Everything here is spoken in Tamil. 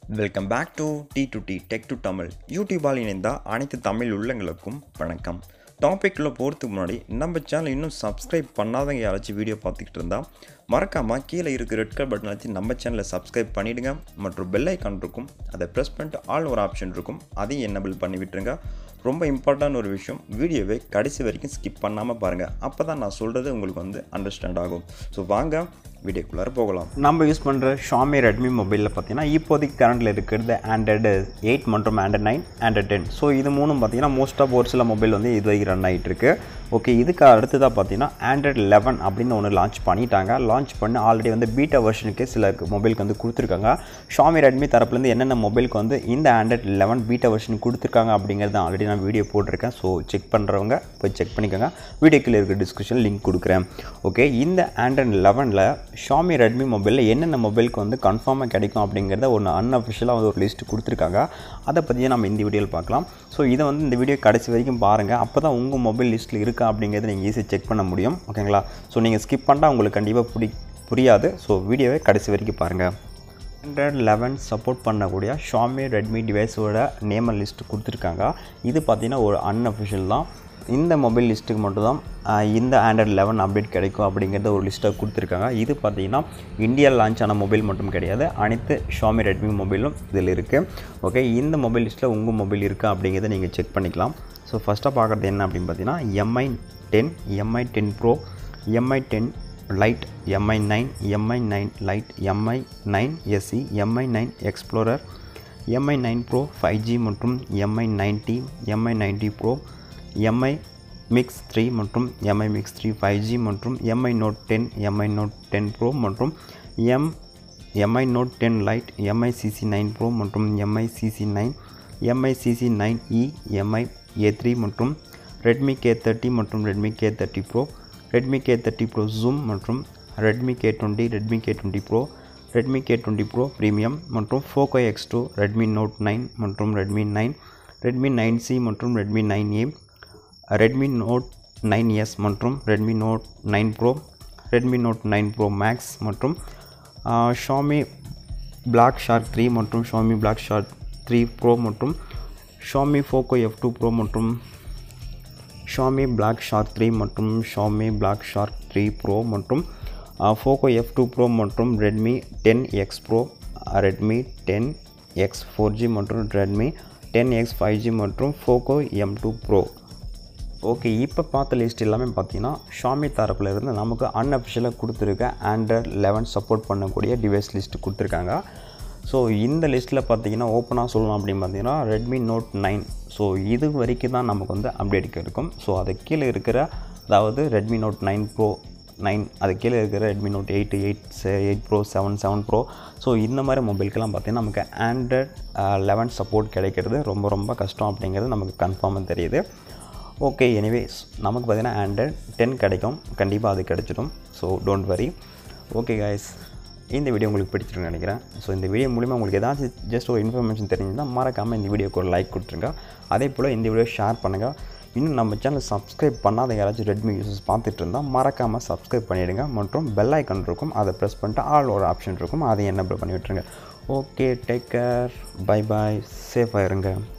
welcome back to T to T tech to Tamil யூடியூபால் இணைந்த அனைத்து தமிழ் உள்ளங்களுக்கும் வணக்கம் டாபிக்குள்ளே போகிறதுக்கு முன்னாடி நம்ம சேனல் இன்னும் சப்ஸ்கிரைப் பண்ணாதவங்க யாராச்சும் வீடியோ பார்த்துக்கிட்டு இருந்தால் மறக்காமல் கீழே இருக்க ரெட் கலர் பட்டன் வச்சு நம்ம சேனலை சப்ஸ்கிரைப் பண்ணிவிடுங்க மற்றும் பெல் ஐக்கான் இருக்கும் அதை ப்ரெஸ் பண்ணிட்டு ஆல் ஒரு ஆப்ஷன் இருக்கும் அதையும் என்னபிள் பண்ணி விட்டுருங்க ரொம்ப இம்பார்ட்டன்ட் ஒரு விஷயம் வீடியோவை கடைசி வரைக்கும் ஸ்கிப் பண்ணாமல் பாருங்கள் அப்போ தான் நான் சொல்கிறது உங்களுக்கு வந்து அண்டர்ஸ்டாண்ட் ஆகும் ஸோ வாங்க வீடியோக்குள்ளார போகலாம் நம்ம யூஸ் பண்ணுற ஷாமி ரெட்மி மொபைலில் பார்த்தீங்கன்னா இப்போதைக்கு கரண்டில் இருக்கிறது ஆண்ட்ராய்டு எயிட் மற்றும் Android nine Android ten so இது மூணும் பார்த்தீங்கன்னா மோஸ்ட் ஆஃப் ஒரு சில மொபைல் வந்து இது வரைக்கும் ரன் ஆகிட்டு இருக்கு ஓகே இதுக்கு அடுத்ததாக பார்த்தீங்கன்னா ஆண்ட்ராய்டு லெவன் அப்படின்னு ஒன்று லான்ச் பண்ணிட்டாங்க லான்ச் பண்ணி ஆல்ரெடி வந்து பீட்டா வெர்ஷனுக்கு சில மொபைலுக்கு வந்து கொடுத்துருக்காங்க ஷாமி ரெட்மி தரப்புலேருந்து என்னென்ன மொபைலுக்கு வந்து இந்த ஆண்ட்ராய்டு லெவன் பீட்டா வெர்ஷன் கொடுத்துருக்காங்க அப்படிங்கிறது ஆல்ரெடி நான் வீடியோ போட்டிருக்கேன் ஸோ செக் பண்ணுறவங்க போய் செக் பண்ணிக்கோங்க வீடியோ கீழே இருக்க டிஸ்கிரிப்ஷன் லிங்க் கொடுக்குறேன் ஓகே இந்த ஆண்ட்ராய்டு லெவனில் ஷாமி ரெட்மி மொபைலில் என்னென்ன மொபைலுக்கு வந்து கன்ஃபார்மாக கிடைக்கும் அப்படிங்கிறத ஒன்று அன்அஃபிஷியலாக வந்து ஒரு லிஸ்ட் கொடுத்துருக்காங்க அதை பற்றியே நம்ம இந்த வீடியோவில் பார்க்கலாம் ஸோ இதை வந்து இந்த வீடியோ கடைசி வரைக்கும் பாருங்கள் அப்போ தான் உங்கள் மொபைல் லிஸ்ட்டில் இருக்கா அப்படிங்கிறத நீங்கள் ஈஸியாக செக் பண்ண முடியும் ஓகேங்களா ஸோ நீங்கள் ஸ்கிப் பண்ணால் உங்களுக்கு கண்டிப்பாக புரி புரியாது ஸோ வீடியோவை கடைசி வரைக்கும் பாருங்கள் ஆண்ட்ராய்டு லெவன் சப்போர்ட் பண்ணக்கூடிய ஷாமி ரெட்மி டிவைஸோட நேம லிஸ்ட் கொடுத்துருக்காங்க இது பார்த்தீங்கன்னா ஒரு அன்அஃபிஷியல் தான் இந்த மொபைல் லிஸ்ட்டுக்கு மட்டும்தான் ஆஹ், இந்த ஆண்ட்ராய்டு லெவன் அப்டேட் கிடைக்கும் அப்படிங்கிறத ஒரு லிஸ்ட்டை கொடுத்துருக்காங்க இது பார்த்தீங்கன்னா இந்தியா லான்ச் ஆன மொபைல் மட்டும் கிடையாது அனைத்து ஷாமி ரெட்மி மொபைலும் இதில் இருக்குது ஓகே இந்த மொபைல் லிஸ்ட்டில் உங்கள் மொபைல் இருக்கா அப்படிங்கிறத நீங்கள் செக் பண்ணிக்கலாம் ஸோ ஃபஸ்ட்டாக பார்க்குறது என்ன அப்படின்னு பார்த்தீங்கன்னா Mi ten Mi ten pro Mi ten lite Mi nine Mi nine lite Mi nine SE Mi nine explorer Mi nine pro five G மற்றும் Mi nine T Mi nine T pro Mi mix three மற்றும் Mi mix three five G மற்றும் Mi note ten Mi note ten pro மற்றும் M Mi note ten lite Mi CC nine pro மற்றும் Mi CC nine Mi CC nine E Mi A three மற்றும் ரெட்மி கே தேர்ட்டி மற்றும் Redmi K thirty pro Redmi K thirty pro zoom மற்றும் Redmi K twenty Redmi K twenty pro Redmi K twenty pro premium மற்றும் Poco X two Redmi note nine மற்றும் Redmi nine Redmi nine C மற்றும் Redmi nine A Redmi note nine S மற்றும் Redmi note nine pro Redmi note nine pro max மற்றும் ஷாமி பிளாக் ஷார்க் த்ரீ மற்றும் Xiaomi Black Shark three pro மற்றும் Xiaomi Poco F two pro மற்றும் ஷாமி பிளாக் ஷார்க் த்ரீ மற்றும் Xiaomi Black Shark three pro மற்றும் ஃபோக்கோ எஃப் டூ ப்ரோ மற்றும் Redmi ten X pro Redmi ten X four G மற்றும் Redmi ten X five G மற்றும் Poco M two pro okay இப்போ பார்த்த லிஸ்ட் எல்லாமே பார்த்தீங்கன்னா ஷாமி தரப்புல இருந்து நமக்கு அன்அஃபிஷியலாக கொடுத்துருக்க ஆண்ட்ராய்ட் லெவன் சப்போர்ட் பண்ணக்கூடிய டிவைஸ் லிஸ்ட் கொடுத்துருக்காங்க ஸோ இந்த லிஸ்ட்டில் பார்த்தீங்கன்னா ஓப்பனாக சொல்லணும் அப்படின்னு பார்த்தீங்கன்னா ரெட்மி நோட் நைன் ஸோ இது வரைக்கும் தான் நமக்கு வந்து அப்டேட் இருக்கும் ஸோ அது கீழே இருக்கிற அதாவது Redmi note nine pro nine அது கீழே இருக்கிற Redmi note eight eight eight pro seven seven pro so இந்த மாதிரி மொபைலுக்கெல்லாம் பார்த்தீங்கன்னா நமக்கு ஆண்ட்ராய்ட் லெவன் சப்போர்ட் கிடைக்கிறது ரொம்ப ரொம்ப கஷ்டம் அப்படிங்கிறது நமக்கு கன்ஃபார்மாக தெரியுது ஓகே எனிவேஸ் நமக்கு பார்த்தீங்கன்னா ஆண்ட்ராய்ட் டென் கிடைக்கும் கண்டிப்பாக அது கிடைச்சிடும் so don't worry okay guys இந்த வீடியோ உங்களுக்கு பிடிச்சிருக்குன்னு நினைக்கிறேன் ஸோ இந்த வீடியோ மூலிமா உங்களுக்கு ஏதாச்சும் ஜஸ்ட் ஒரு இன்ஃபர்மேஷன் தெரிஞ்சுன்னா மறக்காமல் இந்த வீடியோக்கு ஒரு லைக் கொடுத்துருங்க அதே போல் இந்த வீடியோ ஷேர் பண்ணுங்கள் இன்னும் நம்ம சேனல் சப்ஸ்கிரைப் பண்ணாத யாராச்சும் ரெட்மி யூசர்ஸ் பார்த்துட்டு இருந்தால் மறக்காமல் சப்ஸ்கிரைப் பண்ணிவிடுங்க மற்றும் பெல் ஐக்கன் இருக்கும் அதை ப்ரெஸ் பண்ணிட்டு ஆல் ஒரு ஆப்ஷன் இருக்கும் அதை என்னபிள் பண்ணி விட்டுருங்க okay take care bye bye சேஃபாக இருங்க